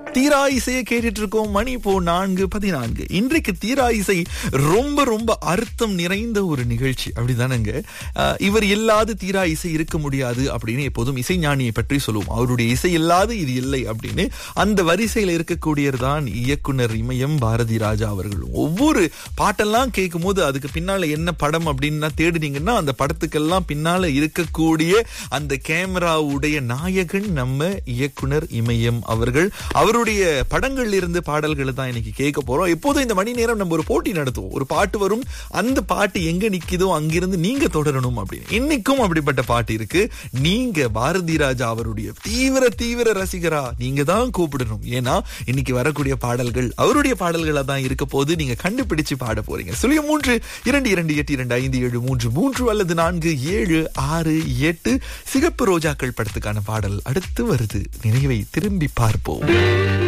தீரா இசையை கேட்டுட்டு இருக்கோம் மணி இப்போ நான்கு பதினான்கு இன்றைக்கு தீரா இசை ரொம்ப ரொம்ப அர்த்தம் நிறைந்த ஒரு நிகழ்ச்சி அப்படிதானங்க அஹ், இவர் இல்லாத தீரா இசை இருக்க முடியாது அப்படின்னு எப்போதும் இசைஞானியை பற்றி சொல்லுவோம் அவருடைய இசை இல்லாத இது இல்லை அப்படின்னு அந்த வரிசையில் இருக்கக்கூடியதுதான் இயக்குனர் இமயம் பாரதி ராஜா அவர்கள் ஒவ்வொரு பாட்டெல்லாம் கேட்கும் போது அதுக்கு பின்னால என்ன படம் அப்படின்னு தேடுனீங்கன்னா அந்த படத்துக்கெல்லாம் பின்னால இருக்கக்கூடிய அந்த கேமராவுடைய நாயகன் நம்ம இயக்குனர் இமயம் அவர்கள் அவருடைய படங்கள்ல இருந்து பாடல்களை தான் இன்னைக்கு கேட்க போறோம் எப்போதும் இந்த மணி நேரம் நம்ம ஒரு போட்டி நடத்துவோம் ஒரு பாட்டு வரும் அந்த பாட்டு எங்க நிக்குதோ அங்கிருந்து நீங்க தொடரணும் அப்படின்னு இன்னைக்கும் அப்படிப்பட்ட பாட்டு இருக்கு நீங்க பாரதி ராஜா அவருடைய தீவிர தீவிர ரசிகரா நீங்க தான் கூப்பிடணும் ஏன்னா இன்னைக்கு வரக்கூடிய பாடல்கள் அவருடைய பாடல்களா தான் இருக்க போது நீங்க கண்டுபிடிச்சு பாட போறீங்க சுழிய மூன்று இரண்டு இரண்டு எட்டு இரண்டு ஐந்து ஏழு மூன்று மூன்று அல்லது நான்கு ஏழு ஆறு எட்டு சிகப்பு ரோஜாக்கள் படத்துக்கான பாடல் அடுத்து வருது நினைவை திரும்பி பார்ப்போம்